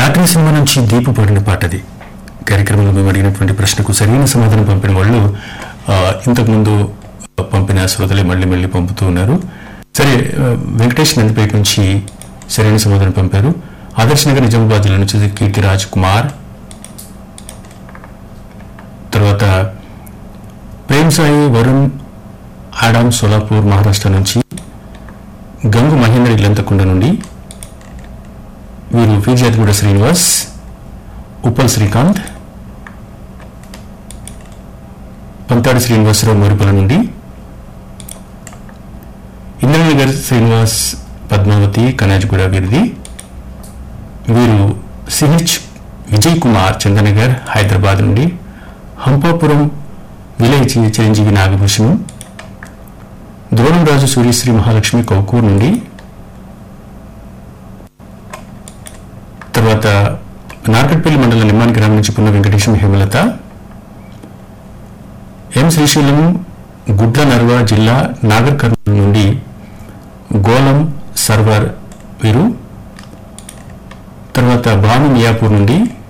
lottery cinema నుంచి దీపు పాడిన పాట అది కార్యక్రమంలో మేము అడిగినటువంటి ప్రశ్నకు సరైన సమాధానం పంపిన వాళ్ళు ఆ, ఇంతకుముందు పంపిన శ్రోతలే మళ్ళీ మళ్ళీ పంపుతూ ఉన్నారు సరే ఆ, వెంకటేష్ నందిపేట నుంచి సరైన సమాధానం పంపారు ఆదర్శ్ నగర్ నిజామాబాద్ జిల్లా నుంచి కీర్తి రాజ్ కుమార్ తర్వాత ప్రేమ్ సాయి వరుణ్ ఆడామ్ సోలాపూర్ మహారాష్ట్ర నుంచి గంగు మహేంద్ర ఇల్లంతకుండ నుండి వీరు విజయగూడ శ్రీనివాస్ ఉప్పల్ శ్రీకాంత్ పంతాడి శ్రీనివాసరావు మరుపుల నుండి ఇంద్రనగర్ శ్రీనివాస్ పద్మావతి కనాజ్గూడ వీరిది వీరు సిహెచ్ విజయ్ కుమార్ చందనగర్ హైదరాబాద్ నుండి హంపాపురం విలేజ్ చిరంజీవి నాగభూషణం ద్రోణంరాజు సూర్యశ్రీ మహాలక్ష్మి కౌకూర్ నుండి తర్వాత నార్కట్పల్లి మండలం నిమ్మాని గ్రామం నుంచి పున్న వెంకటేశం హేమలత ఎం శ్రీశైలం గుడ్ల నర్వ జిల్లా నాగర్ కర్నూలు నుండి గోలం సర్వర్ వీరు తర్వాత భాను మియాపూర్ నుండి